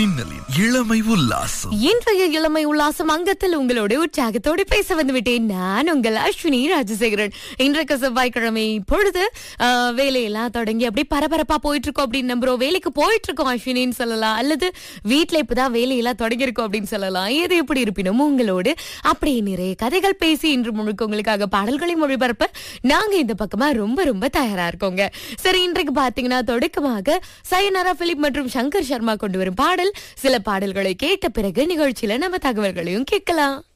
மின்னலின் இளமை உல்லாசம் இன்றைய இளமை உல்லாசம் அங்கத்தில் உங்களோட உற்சாகத்தோடு பேச வந்து விட்டேன் நான் உங்கள் அஸ்வினி ராஜசேகரன் இன்றைக்கு செவ்வாய்க்கிழமை பொழுது ஆஹ், வேலையெல்லாம் தொடங்கி அப்படியே பரபரப்பா போயிட்டு இருக்கோம் அப்படின்னு நம்புறோம் வேலைக்கு போயிட்டு இருக்கோம் அஸ்வினின்னு சொல்லலாம் அல்லது வீட்ல இப்பதான் வேலையெல்லாம் தொடங்கியிருக்கோம் அப்படின்னு சொல்லலாம் எது எப்படி இருப்பினும் உங்களோடு அப்படியே நிறைய கதைகள் பேசி இன்று முழுக்க உங்களுக்காக பாடல்களை மொழிபரப்ப நாங்க இந்த பக்கமா ரொம்ப ரொம்ப தயாரா இருக்கோங்க சரி இன்றைக்கு பாத்தீங்கன்னா தொடக்கமாக சயனாரா பிலிப் மற்றும் சங்கர் சர்மா கொண்டு வரும் பாடல் சில பாடல்களை கேட்ட பிறகு நிகழ்ச்சியில நம்ம தகவல்களையும் கேட்கலாம்